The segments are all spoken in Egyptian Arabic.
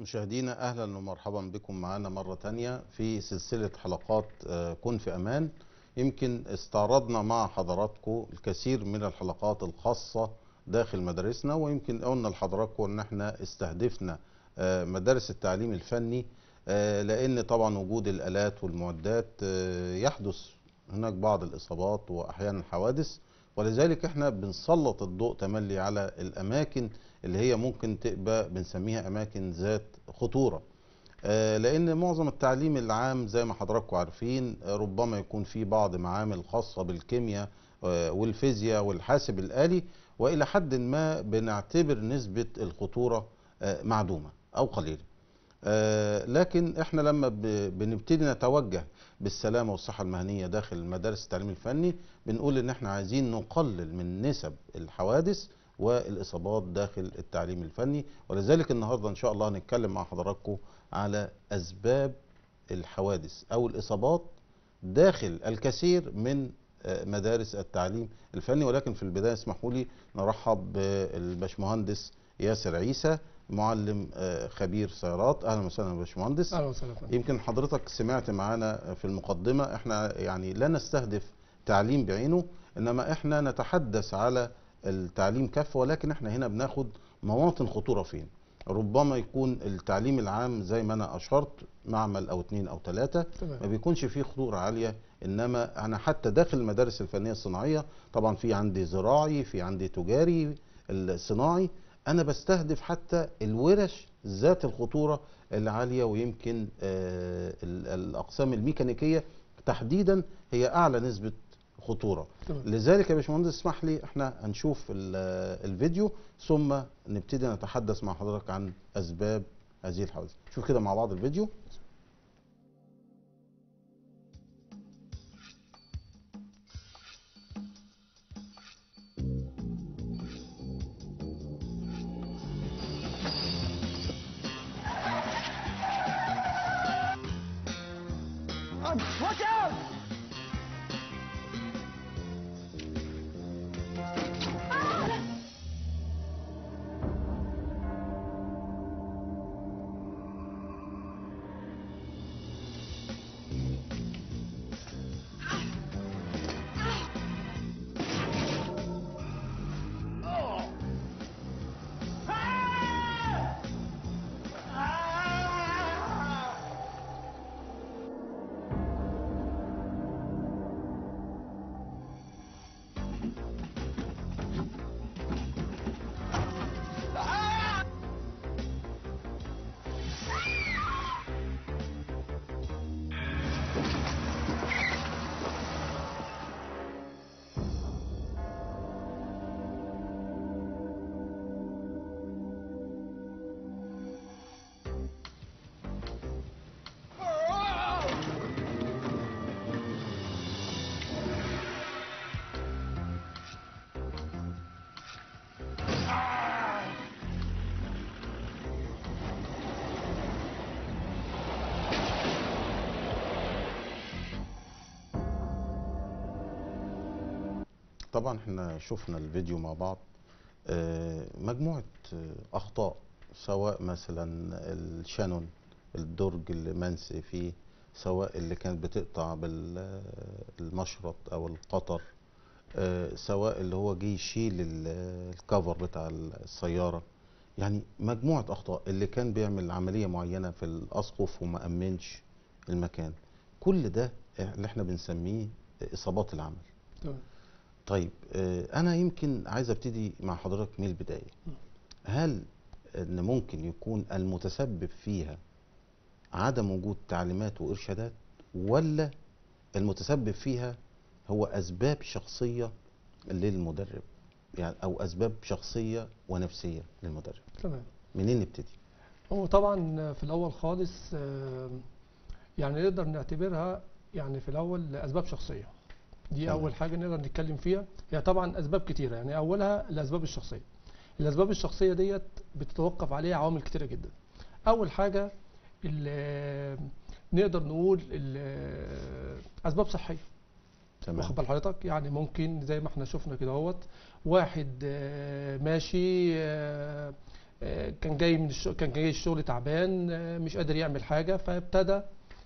مشاهدينا اهلا ومرحبا بكم معنا مره تانية في سلسله حلقات آه، كن في امان يمكن استعرضنا مع حضراتكم الكثير من الحلقات الخاصه داخل مدارسنا ويمكن قلنا لحضراتكم ان احنا استهدفنا آه، مدارس التعليم الفني آه، لان طبعا وجود الالات والمعدات آه، يحدث هناك بعض الاصابات واحيانا حوادث ولذلك احنا بنسلط الضوء تملي على الاماكن اللي هي ممكن تبقى بنسميها اماكن ذات خطوره آه، لان معظم التعليم العام زي ما حضراتكم عارفين آه، ربما يكون في بعض معامل خاصه بالكيمياء آه، والفيزياء والحاسب الالي والى حد ما بنعتبر نسبه الخطوره آه، معدومه او قليله آه، لكن احنا لما ب- بنبتدي نتوجه بالسلامه والصحه المهنيه داخل مدارس التعليم الفني بنقول ان احنا عايزين نقلل من نسب الحوادث والاصابات داخل التعليم الفني ولذلك النهارده ان شاء الله هنتكلم مع حضراتكم على اسباب الحوادث او الاصابات داخل الكثير من آه، مدارس التعليم الفني ولكن في البدايه اسمحوا لي نرحب بالباشمهندس ياسر عيسى معلم آه، خبير سيارات اهلا وسهلا يا باشمهندس اهلا وسهلا فندم. يمكن حضرتك سمعت معانا في المقدمة احنا يعني لا نستهدف تعليم بعينه انما احنا نتحدث على التعليم كافة ولكن احنا هنا بناخد مواطن خطورة فين ربما يكون التعليم العام زي ما انا اشرت معمل او اتنين او تلاتة ما تمام بيكونش فيه خطورة عالية انما انا حتى داخل المدارس الفنية الصناعية طبعا في عندي زراعي في عندي تجاري الصناعي انا بستهدف حتى الورش ذات الخطورة العالية ويمكن آه، ال- الاقسام الميكانيكية تحديدا هي اعلى نسبة خطورة تمام لذلك يا باشمهندس اسمح لي احنا هنشوف ال- الفيديو ثم نبتدي نتحدث مع حضرتك عن اسباب هذه الحوادث شوف كده مع بعض الفيديو Watch out! طبعا احنا شفنا الفيديو مع بعض آه، مجموعة آه، أخطاء سواء مثلا الشانون الدرج اللي منسي فيه سواء اللي كانت بتقطع بالمشرط أو القطر آه، سواء اللي هو جه يشيل ال- الكفر بتاع السيارة يعني مجموعة أخطاء اللي كان بيعمل عملية معينة في الأسقف وما أمنش المكان كل ده اللي احنا بنسميه إصابات العمل تمام طيب آه، انا يمكن عايز ابتدي مع حضرتك من البدايه هل ان ممكن يكون المتسبب فيها عدم وجود تعليمات وارشادات ولا المتسبب فيها هو اسباب شخصيه للمدرب يعني او اسباب شخصيه ونفسيه للمدرب تمام منين نبتدي هو طبعا في الاول خالص آم، يعني نقدر نعتبرها يعني في الاول اسباب شخصيه دي تمام. اول حاجه نقدر نتكلم فيها هي طبعا اسباب كتيره يعني اولها الاسباب الشخصيه الاسباب الشخصيه ديت بتتوقف عليها عوامل كتيره جدا اول حاجه ال- نقدر نقول ال- اسباب صحيه تمام واخد بال حضرتك يعني ممكن زي ما احنا شفنا كده اهوت واحد آه، ماشي آه، آه، كان جاي من الشغل كان جاي الشغل تعبان آه، مش قادر يعمل حاجه فابتدى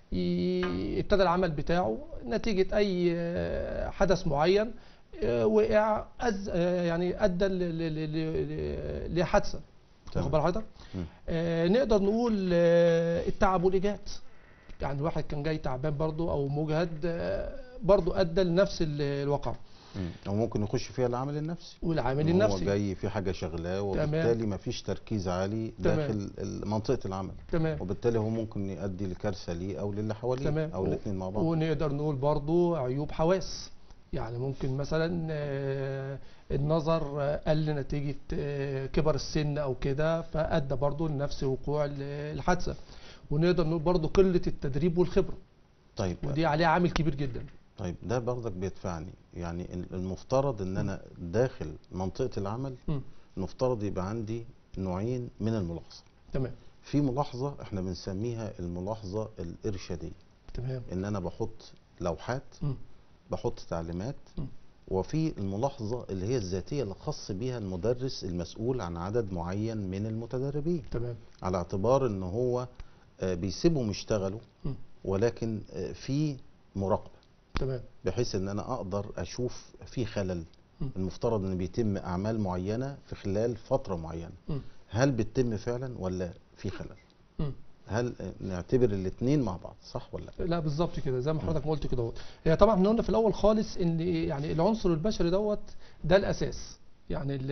ي- ابتدى العمل بتاعه نتيجه اي آه، حدث معين آه، وقع أز آه، يعني ادى ل- ل- ل- ل- لحادثه تمام. واخد بال حضرتك؟ مم. آه، نقدر نقول آه، التعب والاجهاد يعني الواحد كان جاي تعبان برضه او مجهد آه، برضه ادى لنفس ال- الواقع مم. او ممكن يخش فيها العامل النفسي والعامل إن هو النفسي جاي في حاجه شغلاه وبالتالي ما فيش تركيز عالي تمام. داخل ال- منطقه العمل تمام وبالتالي هو ممكن يؤدي لكارثه ليه او للي حواليه تمام او الاثنين مع بعض ونقدر نقول برضو عيوب حواس يعني ممكن مثلا آه، النظر آه، قل نتيجة آه، كبر السن أو كده فأدى برضو لنفس وقوع ال- الحادثة ونقدر نقول برضو قلة التدريب والخبرة طيب ودي عليها عامل كبير جدا طيب ده برضك بيدفعني يعني ال- المفترض ان انا داخل منطقه العمل مم. المفترض يبقى عندي نوعين من الملاحظه تمام في ملاحظه احنا بنسميها الملاحظه الارشاديه تمام ان انا بحط لوحات مم. بحط تعليمات مم. وفي الملاحظه اللي هي الذاتيه اللي خاص بيها المدرس المسؤول عن عدد معين من المتدربين تمام على اعتبار ان هو آه، بيسيبهم يشتغلوا مم. ولكن آه، في مراقبه تمام بحيث ان انا اقدر اشوف في خلل مم. المفترض ان بيتم اعمال معينه في خلال فتره معينه مم. هل بتتم فعلا ولا في خلل مم. هل آه، نعتبر الاثنين مع بعض صح ولا لا لا بالظبط كده زي ما حضرتك ما قلت كده اهوت. هي طبعا احنا قلنا في الاول خالص ان يعني العنصر البشري دوت ده الاساس يعني ال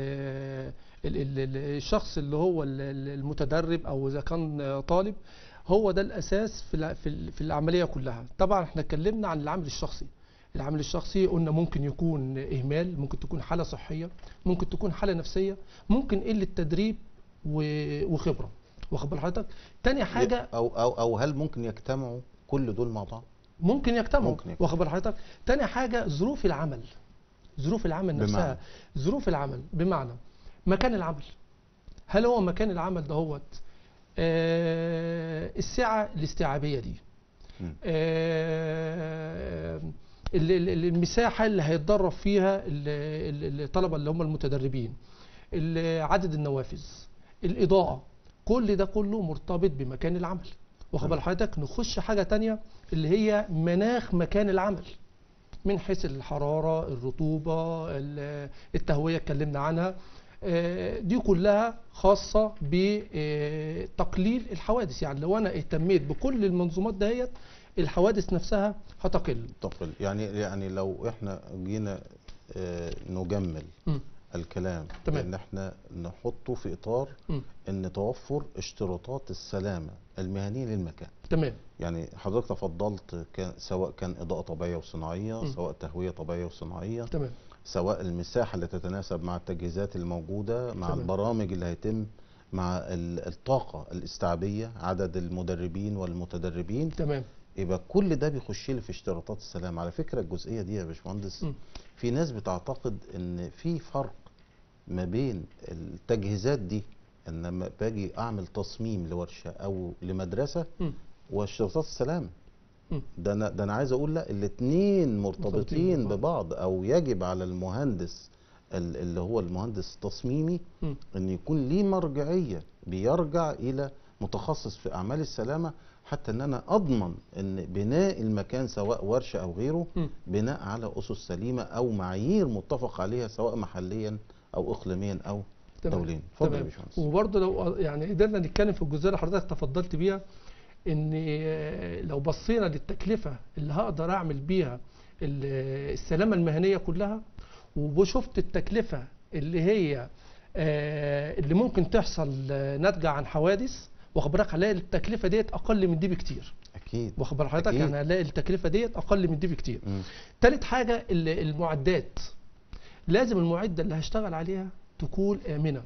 ال ال ال الشخص اللي هو ال- ال- المتدرب او اذا كان طالب هو ده الاساس في الع- في ال- في العمليه كلها طبعا احنا اتكلمنا عن العامل الشخصي العامل الشخصي قلنا ممكن يكون اهمال ممكن تكون حاله صحيه ممكن تكون حاله نفسيه ممكن قله تدريب و- وخبره واخد بال حضرتك تاني حاجه او او او هل ممكن يجتمعوا كل دول مع بعض ممكن يجتمعوا ممكن يجتمعوا. واخد بال حضرتك تاني حاجه ظروف العمل ظروف العمل نفسها بمعنى؟ ظروف العمل بمعنى مكان العمل هل هو مكان العمل دهوت آه السعه الاستيعابيه دي مم. آه ال- ال- ال- المساحه اللي هيتدرب فيها ال- ال- الطلبه اللي هم المتدربين ال- عدد النوافذ الاضاءه كل ده كله مرتبط بمكان العمل واخد بال تمام. حضرتك نخش حاجه تانية اللي هي مناخ مكان العمل من حيث الحراره الرطوبه ال- التهويه اتكلمنا عنها آه، دي كلها خاصه بتقليل الحوادث يعني لو انا اهتميت بكل المنظومات دهيت الحوادث نفسها هتقل تقل يعني يعني لو احنا جينا آه، نجمل مم. الكلام تمام. ان احنا نحطه في اطار مم. ان توفر اشتراطات السلامه المهنيه للمكان تمام يعني حضرتك تفضلت كان سواء كان اضاءه طبيعيه وصناعيه مم. سواء تهويه طبيعيه وصناعيه تمام سواء المساحه اللي تتناسب مع التجهيزات الموجوده مع تمام. البرامج اللي هيتم مع ال- الطاقه الاستيعابيه عدد المدربين والمتدربين تمام يبقى كل ده بيخش لي في اشتراطات السلام على فكره الجزئيه دي يا باشمهندس مم. في ناس بتعتقد ان في فرق ما بين التجهيزات دي ان لما باجي اعمل تصميم لورشه او لمدرسه مم. واشتراطات السلام مم. ده انا ده انا عايز اقول لا الاثنين مرتبطين مرتبطين ببعض. ببعض او يجب على المهندس ال- اللي هو المهندس التصميمي مم. ان يكون ليه مرجعيه بيرجع الى متخصص في اعمال السلامه حتى ان انا اضمن ان بناء المكان سواء ورشه او غيره مم. بناء على اسس سليمه او معايير متفق عليها سواء محليا او اقليميا او تمام. دوليا اتفضل يا تمام باشمهندس وبرضه لو يعني قدرنا نتكلم في الجزئيه اللي حضرتك تفضلت بيها ان آه، لو بصينا للتكلفه اللي هقدر اعمل بيها ال- السلامه المهنيه كلها وشفت التكلفه اللي هي آه، اللي ممكن تحصل آه، ناتجه عن حوادث واخد بالك هلاقي التكلفه ديت اقل من دي بكتير اكيد واخد بال حضرتك أكيد. يعني هلاقي التكلفه ديت اقل من دي بكتير مم. تالت حاجة ال- المعدات لازم المعدة اللي هشتغل عليها تكون آمنة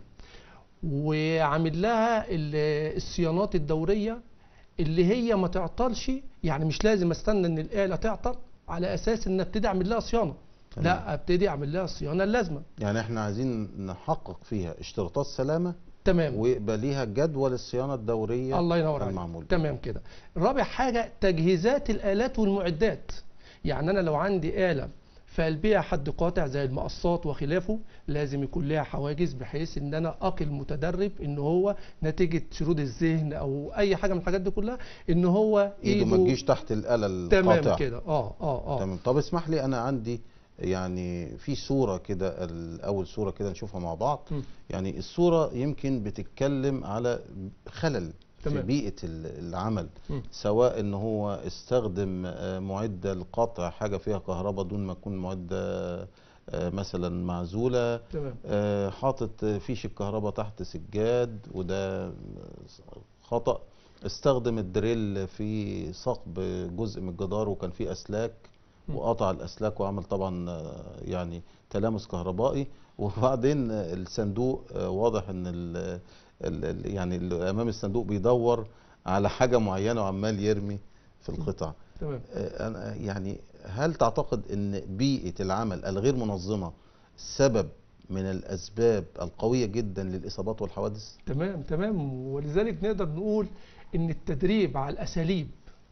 وعامل لها ال- الصيانات الدورية اللي هي ما تعطلش يعني مش لازم استنى ان الآلة تعطل على اساس ان ابتدي اعمل لها صيانة تمام. لا ابتدي اعمل لها الصيانة اللازمة يعني احنا عايزين نحقق فيها اشتراطات سلامه تمام ويبقى ليها جدول الصيانه الدوريه الله ينور عليك المعمول تمام كده رابع حاجة تجهيزات الآلات والمعدات يعني أنا لو عندي آلة فالبيع حد قاطع زي المقصات وخلافه لازم يكون لها حواجز بحيث ان انا اقي المتدرب ان هو نتيجه شرود الذهن او اي حاجه من الحاجات دي كلها ان هو ايده ما تجيش تحت الاله القاطعه تمام كده اه اه اه تمام طب اسمح لي انا عندي يعني في صوره كده ال- اول صوره كده نشوفها مع بعض م. يعني الصوره يمكن بتتكلم على خلل في تمام. بيئه ال- العمل م. سواء ان هو استخدم آه، معده لقطع حاجه فيها كهرباء دون ما تكون معده آه، مثلا معزوله تمام آه، حاطط فيش الكهرباء تحت سجاد وده خطأ استخدم الدريل في ثقب جزء من الجدار وكان فيه أسلاك م. وقطع الأسلاك وعمل طبعا آه، يعني تلامس كهربائي وبعدين آه، الصندوق آه، واضح ان ال ال- ال- يعني اللي امام الصندوق بيدور على حاجة معينة وعمال يرمي في القطع تمام آه، أنا يعني هل تعتقد ان بيئة العمل الغير منظمة سبب من الاسباب القوية جدا للاصابات والحوادث؟ تمام تمام ولذلك نقدر نقول ان التدريب على الاساليب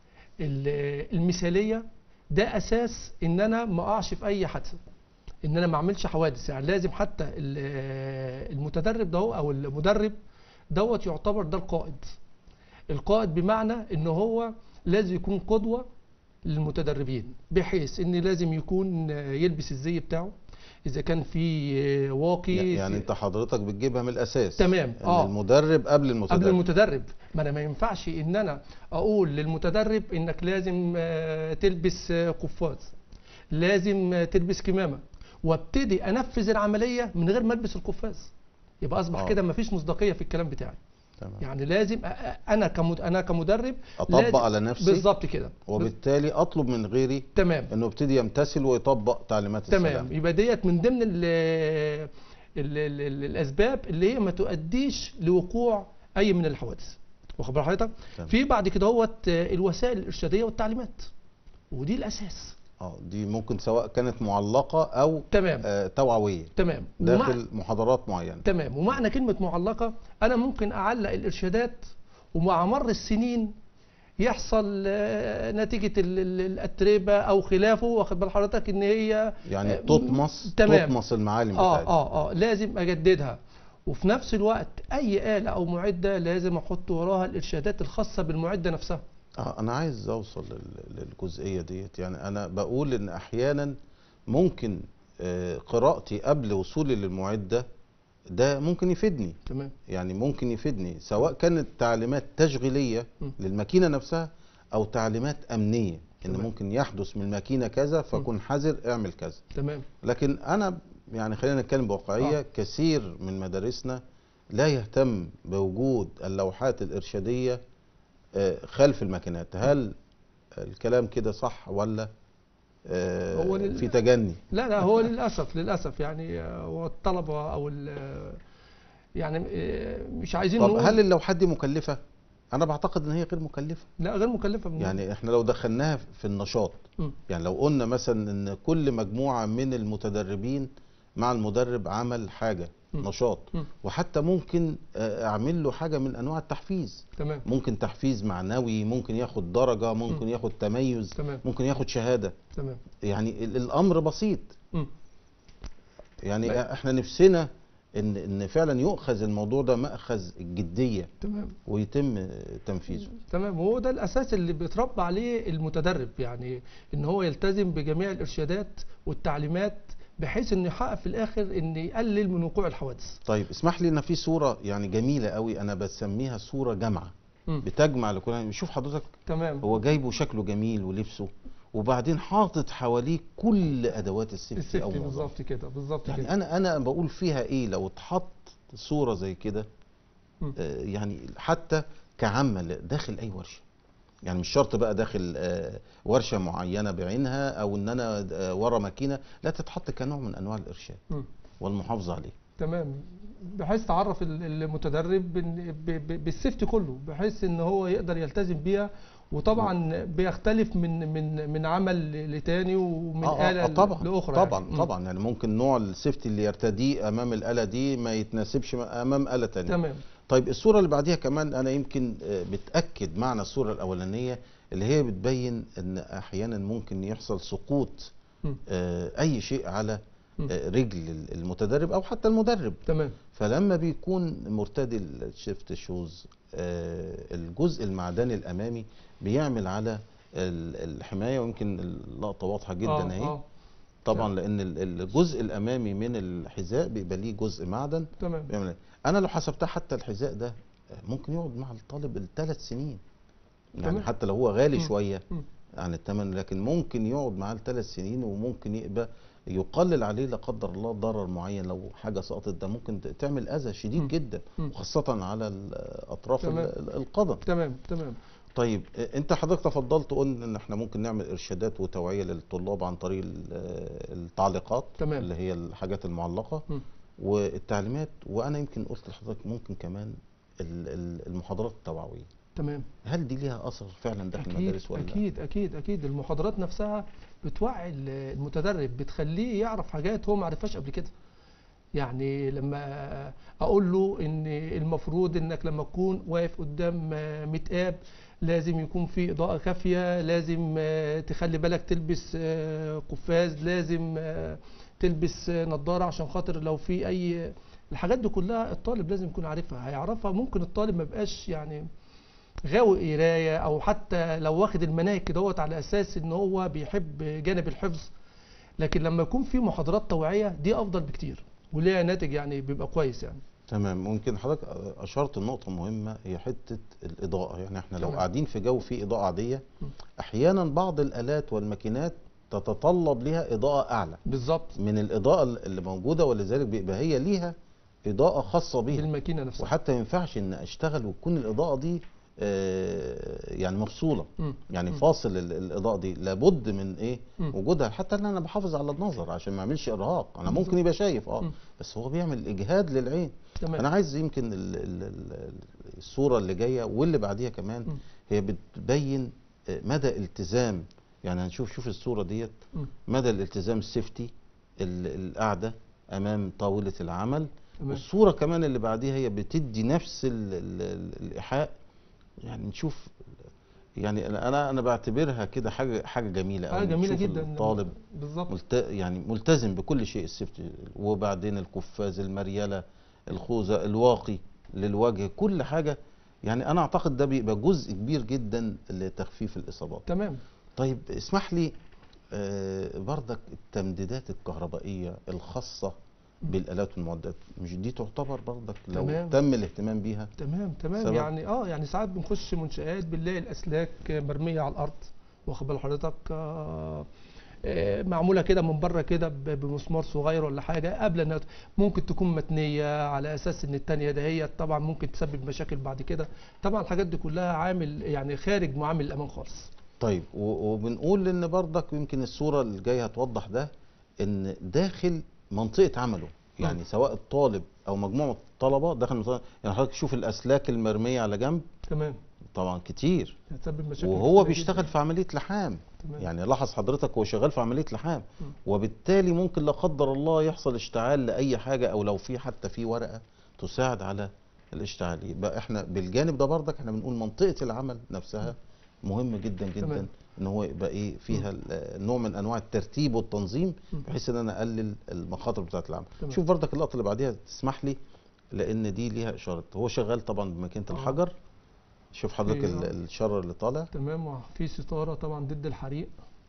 ال- المثاليه ده اساس ان انا ما اقعش في اي حادثه ان انا ما اعملش حوادث يعني لازم حتى ال- المتدرب ده هو او المدرب دوت يعتبر ده القائد القائد بمعنى ان هو لازم يكون قدوه للمتدربين بحيث ان لازم يكون يلبس الزي بتاعه اذا كان في واقي يعني في- انت حضرتك بتجيبها من الاساس تمام، ان آه. المدرب قبل المتدرب قبل المتدرب ما انا ما ينفعش ان انا اقول للمتدرب انك لازم آه، تلبس آه، قفاز لازم آه، تلبس كمامه وابتدي انفذ العمليه من غير ما البس القفاز يبقى اصبح آه. كده مفيش مصداقيه في الكلام بتاعي تمام. يعني لازم أ- أ- انا كمد... انا كمدرب اطبق لازم- على نفسي بالظبط كده وبالتالي اطلب من غيري تمام انه يبتدي يمتثل ويطبق تعليمات تمام السلام يبقى ديت من ضمن ال ال ال ال الاسباب اللي هي ما تؤديش لوقوع اي من الحوادث واخد بال حضرتك تمام. في بعد كده هوت آه، الوسائل الارشاديه والتعليمات ودي الاساس اه دي ممكن سواء كانت معلقة او تمام آه توعوية تمام ومع داخل محاضرات معينة تمام ومعنى كلمه معلقه انا ممكن اعلق الارشادات ومع مر السنين يحصل آه، نتيجه ال- ال- الاتربه او خلافه واخد بال حضرتك ان هي يعني آه، تطمس تمام. تطمس المعالم اه بتاعتها اه اه لازم اجددها وفي نفس الوقت اي آلة او معدة لازم احط وراها الارشادات الخاصة بالمعدة نفسها اه انا عايز اوصل لل- للجزئيه ديت يعني انا بقول ان احيانا ممكن آه، قراءتي قبل وصولي للمعده ده ممكن يفيدني تمام يعني ممكن يفيدني سواء كانت تعليمات تشغيليه م. للماكينه نفسها او تعليمات امنيه ان تمام. ممكن يحدث من الماكينه كذا فكن حذر اعمل كذا تمام لكن انا يعني خلينا نتكلم بواقعيه آه. كثير من مدارسنا لا يهتم بوجود اللوحات الارشاديه آه، خلف الماكينات هل الكلام كده صح ولا آه، هو لل- في تجني لا لا هو للاسف للاسف يعني آه، هو الطلبة او ال- آه، يعني آه، مش عايزين طب نقول هل اللوحات دي مكلفه انا بعتقد ان هي غير مكلفه لا غير مكلفة من يعني احنا لو دخلناها في النشاط م. يعني لو قلنا مثلا ان كل مجموعه من المتدربين مع المدرب عمل حاجه م. نشاط م. وحتى ممكن آه، اعمل له حاجه من انواع التحفيز تمام ممكن تحفيز معنوي ممكن ياخد درجه ممكن م. ياخد تميز تمام ممكن ياخد شهاده تمام يعني ال- الامر بسيط م. يعني لا. احنا نفسنا ان ان فعلا يؤخذ الموضوع ده ماخذ الجديه تمام ويتم تنفيذه تمام وهو ده الاساس اللي بيتربى عليه المتدرب يعني ان هو يلتزم بجميع الارشادات والتعليمات بحيث انه يحقق في الاخر ان يقلل من وقوع الحوادث طيب اسمح لي ان في صوره يعني جميله قوي انا بسميها صوره جامعه مم. بتجمع لكل شوف حضرتك تمام هو جايبه شكله جميل ولبسه وبعدين حاطط حواليه كل ادوات السيفتي او السيفتي معظمها. بالظبط كده بالظبط يعني كده انا انا بقول فيها ايه لو اتحط صوره زي كده مم. آه، يعني حتى كعمل داخل اي ورشه يعني مش شرط بقى داخل آه، ورشه معينه بعينها او ان انا آه، ورا ماكينه لا تتحط كنوع من انواع الارشاد مم. والمحافظه عليه تمام بحيث تعرف ال- المتدرب بن- ب- ب- بالسيفتي كله بحيث ان هو يقدر يلتزم بيها وطبعا بيختلف من من من عمل لتاني ومن آه، آلة آه طبعا لأخرى طبعا يعني. مم. طبعا يعني ممكن نوع السيفتي اللي يرتديه امام الاله دي ما يتناسبش امام اله تانية تمام طيب الصوره اللي بعديها كمان انا يمكن آه، بتاكد معنى الصوره الاولانيه اللي هي بتبين ان احيانا ممكن يحصل سقوط مم. آه، اي شيء على مم. آه، رجل المتدرب او حتى المدرب تمام فلما بيكون مرتدي الشيفت شوز آه، الجزء المعدني الامامي بيعمل على ال- الحمايه ويمكن اللقطه واضحه جدا آه، اهي آه. طبعا لان ال- الجزء الامامي من الحذاء بيبقى ليه جزء معدن تمام بيعمل إيه؟ انا لو حسبتها حتى الحذاء ده ممكن يقعد مع الطالب الثلاث سنين يعني تمام. حتى لو هو غالي مم. شويه مم. عن الثمن لكن ممكن يقعد معاه الثلاث سنين وممكن يبقى يقلل عليه لا قدر الله ضرر معين لو حاجه سقطت ده ممكن ت- تعمل اذى شديد مم. جدا مم. وخاصه على ال- اطراف ال- تمام. ال- القدم تمام تمام طيب آه، انت حضرتك تفضلت قلنا ان احنا ممكن نعمل ارشادات وتوعيه للطلاب عن طريق ال- آه، التعليقات تمام. اللي هي الحاجات المعلقه مم. والتعليمات وانا يمكن قلت لحضرتك ممكن كمان ال- ال- المحاضرات التوعويه تمام هل دي ليها اثر فعلا داخل اكيد المدارس ولا اكيد اكيد اكيد المحاضرات نفسها بتوعي ال- المتدرب بتخليه يعرف حاجات هو ما عرفهاش قبل كده يعني لما اقول له ان المفروض انك لما تكون واقف قدام آه، متقاب لازم يكون في اضاءه كافيه لازم آه، تخلي بالك تلبس آه، قفاز لازم آه، تلبس آه، نظاره عشان خاطر لو في اي الحاجات دي كلها الطالب لازم يكون عارفها هيعرفها ممكن الطالب ما يبقاش يعني غاوي قرايه او حتى لو واخد المناهج دوت على اساس ان هو بيحب جانب الحفظ لكن لما يكون في محاضرات توعيه دي افضل بكتير وليها ناتج يعني بيبقى كويس يعني تمام ممكن حضرتك اشرت لنقطه مهمه هي حته الاضاءه يعني احنا لو تمام. قاعدين في جو فيه اضاءه عاديه م. احيانا بعض الالات والماكينات تتطلب لها اضاءه اعلى بالظبط من الاضاءه اللي موجوده ولذلك بيبقى هي ليها اضاءه خاصه بيها بالماكينه نفسها وحتى ما ينفعش ان اشتغل وتكون الاضاءه دي آه، يعني مفصوله مم. يعني مم. فاصل ال- الاضاءه دي لابد من ايه مم. وجودها حتى ان انا بحافظ على النظر عشان ما اعملش ارهاق انا ممكن بالظبط. يبقى شايف اه مم. بس هو بيعمل اجهاد للعين تمام انا عايز يمكن ال ال ال الصوره اللي جايه واللي بعديها كمان مم. هي بتبين آه، مدى التزام يعني هنشوف شوف الصوره ديت مم. مدى الالتزام السيفتي ال- القعده امام طاوله العمل تمام والصوره كمان اللي بعديها هي بتدي نفس ال ال ال الايحاء يعني نشوف يعني انا انا انا بعتبرها كده حاجه حاجه جميله حاجه أوي. جميله نشوف جدا الطالب بالظبط ملت... يعني ملتزم بكل شيء السيفتي وبعدين القفاز المريله الخوذه الواقي للوجه كل حاجه يعني انا اعتقد ده بيبقى جزء كبير جدا لتخفيف الاصابات تمام طيب اسمح لي آه، بردك التمديدات الكهربائيه الخاصه بالالات والمعدات مش دي تعتبر بردك لو تمام. تم الاهتمام بيها تمام تمام سبب؟ يعني اه يعني ساعات بنخش منشآت بنلاقي الاسلاك مرميه على الارض واخد بال حضرتك آه آه، معموله كده من بره كده ب- بمسمار صغير ولا حاجه قبل انها ممكن تكون متنيه على اساس ان التانيه ده هي طبعا ممكن تسبب مشاكل بعد كده طبعا الحاجات دي كلها عامل يعني خارج معامل الامان خالص طيب و- وبنقول ان بردك يمكن الصوره اللي جايه هتوضح ده ان داخل منطقه عمله يعني مم. سواء الطالب او مجموعه الطلبه داخل منطقة يعني حضرتك تشوف الاسلاك المرميه على جنب تمام طبعا كتير هتسبب مشاكل وهو كتيرة بيشتغل جداً. في عمليه لحام تمام. يعني لاحظ حضرتك هو شغال في عمليه لحام مم. وبالتالي ممكن لا قدر الله يحصل اشتعال لاي حاجه او لو في حتى في ورقه تساعد على الاشتعال يبقى احنا بالجانب ده برضك احنا بنقول منطقه العمل نفسها مهمه جدا جدا تمام. ان هو يبقى ايه فيها ال- نوع من انواع الترتيب والتنظيم مم. بحيث ان انا اقلل المخاطر بتاعه العمل تمام. شوف برضك اللقطه اللي بعديها تسمح لي لان دي ليها اشاره هو شغال طبعا بماكينه آه. الحجر شوف حضرتك ال- أيوه. الشرر اللي طالع تمام وفي ستارة طبعا ضد الحريق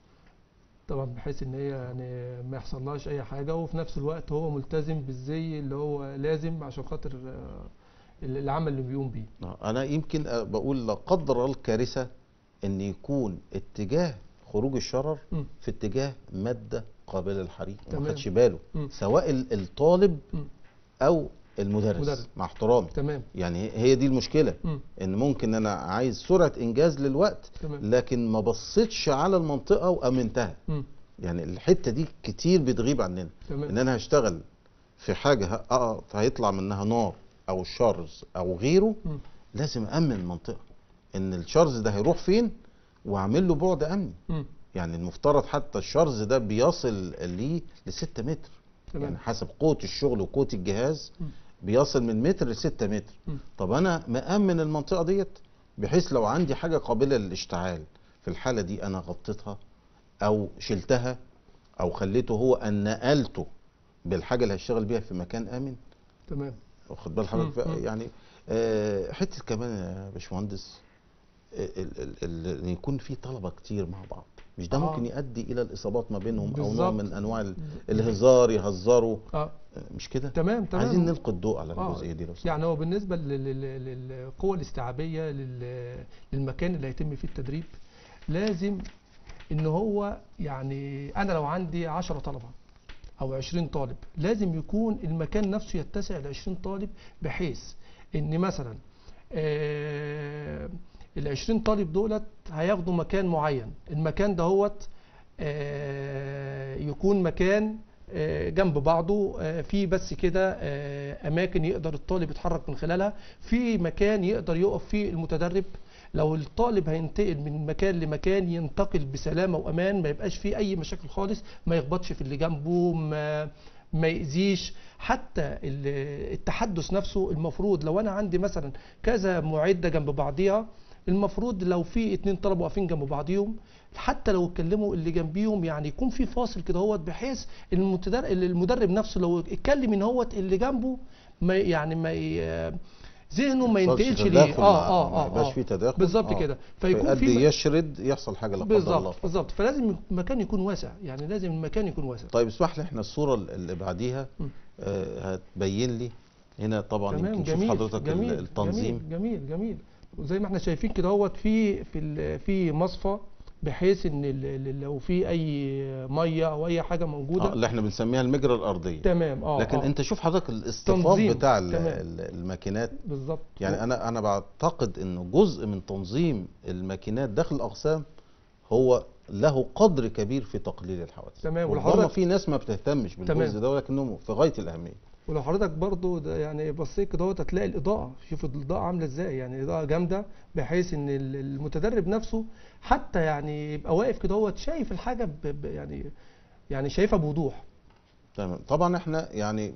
طبعا بحيث ان هي يعني ما يحصلهاش اي حاجة وفي نفس الوقت هو ملتزم بالزي اللي هو لازم عشان خاطر آه، العمل اللي بيقوم بيه آه، انا يمكن آه، بقول لا قدر الله الكارثه ان يكون اتجاه خروج الشرر مم. في اتجاه ماده قابله للحريق وما تمام. خدش باله مم. سواء ال- الطالب مم. او المدرس مدرس. مع احترامي تمام يعني هي- هي دي المشكله مم. ان ممكن انا عايز سرعه انجاز للوقت تمام لكن ما بصيتش على المنطقه وامنتها مم. يعني الحته دي كتير بتغيب عننا ان تمام انا هشتغل في حاجه ه- اه هيطلع منها نار او شرز او غيره مم. لازم امن المنطقه ان الشرز ده هيروح فين واعمل له بعد امني مم. يعني المفترض حتى الشرز ده بيصل ليه ل 6 متر تمام. يعني حسب قوه الشغل وقوه الجهاز مم. بيصل من متر ل 6 متر مم. طب انا مامن المنطقه ديت بحيث لو عندي حاجه قابله للاشتعال في الحاله دي انا غطيتها او شلتها او خليته هو ان نقلته بالحاجه اللي هيشتغل بيها في مكان امن تمام واخد بال حضرتك مم، ف- مم. يعني آه، حته كمان يا باشمهندس ال- ال- ال- ان يكون في طلبه كتير مع بعض مش ده آه. ممكن يؤدي الى الاصابات ما بينهم او نوع بالظبط. من انواع ال- الهزار يهزروا اه آه، مش كده تمام تمام عايزين نلقي الضوء على آه، الجزئيه دي لو سمحت. يعني هو بالنسبه لل- لل- للقوة الاستيعابية لل- للمكان اللي هيتم فيه التدريب لازم ان هو يعني انا لو عندي 10 طلبة او 20 طالب لازم يكون المكان نفسه يتسع ل 20 طالب بحيث ان مثلا ال 20 طالب دولت هياخدوا مكان معين المكان دهوت آه، يكون مكان آه، جنب بعضه آه، في بس كده آه، اماكن يقدر الطالب يتحرك من خلالها في مكان يقدر يقف فيه المتدرب لو الطالب هينتقل من مكان لمكان ينتقل بسلامه وامان ما يبقاش فيه اي مشاكل خالص ما يخبطش في اللي جنبه ما ما يأذيش حتى ال- التحدث نفسه المفروض لو انا عندي مثلا كذا معده جنب بعضيها المفروض لو في اتنين طلبه واقفين جنب بعضيهم حتى لو اتكلموا اللي جنبيهم يعني يكون في فاصل كده هوت بحيث المتدرب المدرب نفسه لو اتكلم ان هوت اللي جنبه ما يعني ما ي- ذهنه ما يحصلش ينتقلش ليه تداخل اه مع- اه ما اه يبقاش آه. في تداخل بالظبط آه. كده فيكون فيؤدي في م- يشرد يحصل حاجه لا قدر الله بالظبط بالظبط فلازم المكان يكون واسع يعني لازم المكان يكون واسع طيب اسمح لي احنا الصوره اللي بعديها م. آه، هتبين لي هنا طبعا تمام يمكن شوف جميل حضرتك جميل التنظيم جميل جميل جميل وزي ما احنا شايفين كده هوت في في ال- في مصفى بحيث ان ال- ال- لو في اي ميه او اي حاجه موجوده آه اللي احنا بنسميها المجرى الارضيه تمام اه لكن آه. انت شوف حضرتك الاصطفاف تنظيم. بتاع ال- تمام. ال- الماكينات بالظبط يعني انا انا بعتقد انه جزء من تنظيم الماكينات داخل الاقسام هو له قدر كبير في تقليل الحوادث تمام، ربما والحضرتك- في ناس ما بتهتمش بالجزء تمام. ده ولكنهم في غايه الاهميه ولو حضرتك برضو ده يعني بصيت كده اهوت هتلاقي الاضاءه شوف الاضاءه عامله ازاي يعني اضاءه جامده بحيث ان ال- المتدرب نفسه حتى يعني يبقى واقف كده هوت شايف الحاجه ب ب- يعني يعني شايفها بوضوح تمام طبعا احنا يعني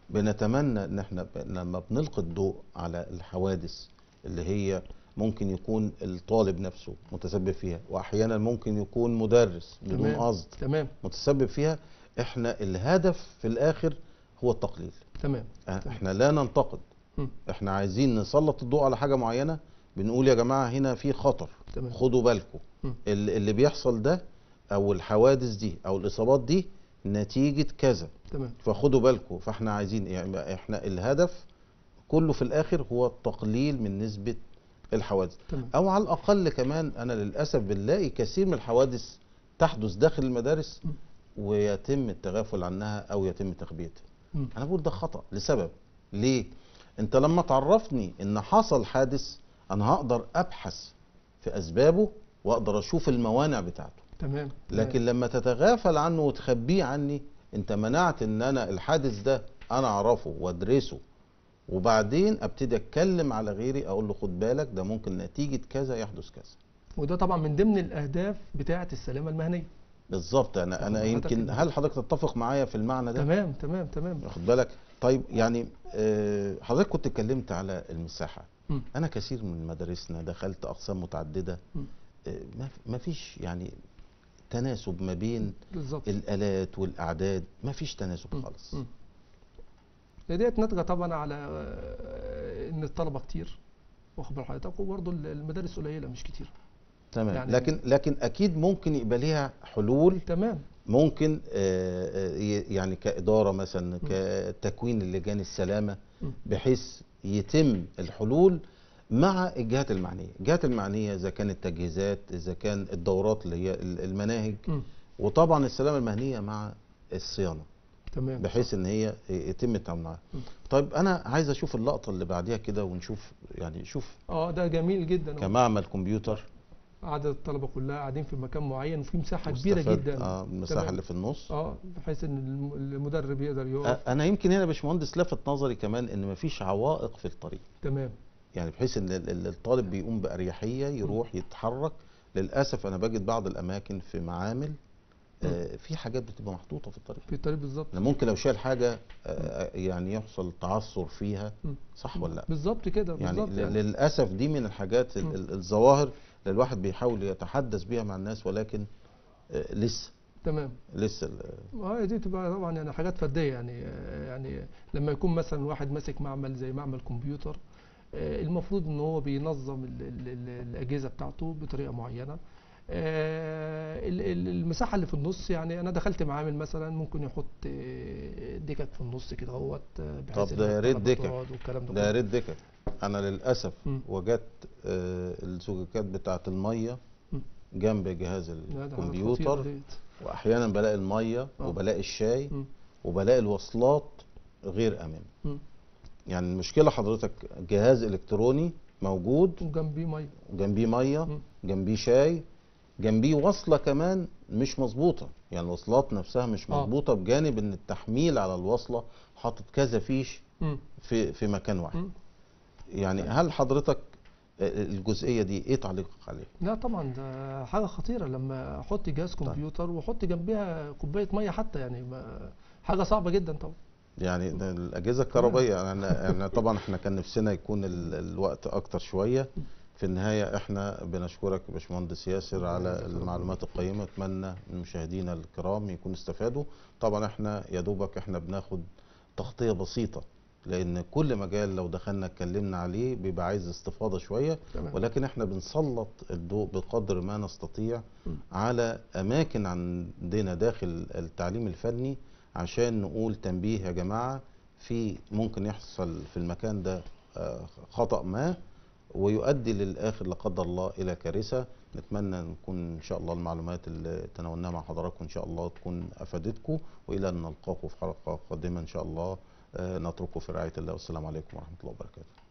بنتمنى ان احنا ب- لما بنلقي الضوء على الحوادث اللي هي ممكن يكون الطالب نفسه متسبب فيها واحيانا ممكن يكون مدرس بدون تمام. قصد تمام متسبب فيها احنا الهدف في الاخر هو التقليل تمام احنا لا ننتقد مم. احنا عايزين نسلط الضوء على حاجه معينه بنقول يا جماعه هنا في خطر تمام. خدوا بالكم مم. اللي اللي بيحصل ده او الحوادث دي او الاصابات دي نتيجه كذا تمام فخدوا بالكم فاحنا عايزين يعني احنا الهدف كله في الاخر هو التقليل من نسبه الحوادث تمام او على الاقل كمان انا للاسف بنلاقي كثير من الحوادث تحدث داخل المدارس م. ويتم التغافل عنها او يتم تخبيتها مم. انا بقول ده خطا لسبب ليه انت لما تعرفني ان حصل حادث انا هقدر ابحث في اسبابه واقدر اشوف الموانع بتاعته تمام لكن لما تتغافل عنه وتخبيه عني انت منعت ان انا الحادث ده انا اعرفه وادرسه وبعدين ابتدي اتكلم على غيري اقول له خد بالك ده ممكن نتيجه كذا يحدث كذا وده طبعا من ضمن الاهداف بتاعه السلامه المهنيه بالظبط انا انا حضرتك يمكن ال- هل حضرتك تتفق معايا في المعنى ده تمام تمام تمام واخد بالك طيب يعني آه، حضرتك كنت اتكلمت على المساحه مم. انا كثير من مدارسنا دخلت اقسام متعدده مم. آه، ما ما فيش يعني تناسب ما بين بالظبط الالات والاعداد ما فيش تناسب مم. خالص مم. هي ديت ناتجه طبعا على آه، ان الطلبه كتير واخد بال حضرتك وبرضه المدارس قليله مش كتير تمام يعني- لكن لكن اكيد ممكن يبقى ليها حلول تمام ممكن آه، آه، ي- يعني كاداره مثلا كتكوين لجان السلامه مم. بحيث يتم الحلول مع الجهات المعنيه، الجهات المعنيه اذا كانت تجهيزات اذا كان الدورات اللي هي ال- المناهج مم. وطبعا السلامه المهنيه مع الصيانه تمام بحيث ان هي يتم التعامل معاها. مم. طيب انا عايز اشوف اللقطه اللي بعديها كده ونشوف يعني شوف اه ده جميل جدا كمعمل كمبيوتر عدد الطلبه كلها قاعدين في مكان معين وفي مساحه كبيره مستفاد، جدا اه المساحه تمام. اللي في النص اه بحيث ان الم- المدرب يقدر يقف أ- انا يمكن هنا يا باشمهندس لفت نظري كمان ان مفيش عوائق في الطريق تمام يعني بحيث ان ال- ال- الطالب بيقوم باريحيه يروح يتحرك للاسف انا بجد بعض الاماكن في معامل آه، في حاجات بتبقى محطوطه في الطريق في الطريق بالظبط انا ممكن لو شال حاجه آه، يعني يحصل تعثر فيها مم. صح ولا لا بالظبط كده يعني بالظبط ل- يعني. للاسف دي من الحاجات ال- مم. ال- الظواهر اللي الواحد بيحاول يتحدث بيها مع الناس ولكن آه، لسه تمام لسه ال- ما هي دي تبقى طبعا يعني حاجات فرديه يعني يعني لما يكون مثلا واحد ماسك معمل زي معمل كمبيوتر آه، المفروض ان هو بينظم ال ال ال الاجهزه بتاعته بطريقه معينه آه، ال- ال- المساحه اللي في النص يعني انا دخلت معامل مثلا ممكن يحط آه، دكك في النص كده اهوت آه، بحيث طب ده إن يا ريت الطلبة دكك. تقعد والكلام ده ده يا كله. ريت دكك انا للاسف مم. وجدت آه، الزجاجات بتاعه الميه مم. جنب جهاز لا، ده حاجة خطيرة الكمبيوتر ديت. واحيانا بلاقي الميه آه. وبلاقي الشاي مم. وبلاقي الوصلات غير امنه مم. يعني المشكله حضرتك جهاز الكتروني موجود وجنبيه ميه جنبيه ميه مم. جنبيه شاي جنبيه وصله كمان مش مظبوطه يعني الوصلات نفسها مش آه. مظبوطه بجانب ان التحميل على الوصله حاطط كذا فيش مم. في في مكان واحد مم. يعني هل حضرتك الجزئيه دي ايه تعليقك عليها لا طبعا ده حاجه خطيره لما احط جهاز كمبيوتر واحط جنبها كوبايه ميه حتى يعني ما حاجه صعبه جدا طبعا يعني ده الاجهزه الكهربائيه يعني يعني طبعا احنا كان نفسنا يكون ال- الوقت اكتر شويه في النهايه احنا بنشكرك يا باشمهندس ياسر على المعلومات القيمه اتمنى من مشاهدينا الكرام يكونوا استفادوا طبعا احنا يا دوبك احنا بناخد تغطيه بسيطه لان كل مجال لو دخلنا اتكلمنا عليه بيبقى عايز استفاضه شويه تمام. ولكن احنا بنسلط الضوء بقدر ما نستطيع م. على اماكن عندنا داخل التعليم الفني عشان نقول تنبيه يا جماعه في ممكن يحصل في المكان ده آه، خطأ ما ويؤدي للآخر لا قدر الله إلى كارثة نتمنى نكون إن شاء الله المعلومات اللي تناولناها مع حضراتكم إن شاء الله تكون أفادتكم وإلى أن نلقاكم في حلقة قادمة إن شاء الله آه، نترككم في رعاية الله والسلام عليكم ورحمة الله وبركاته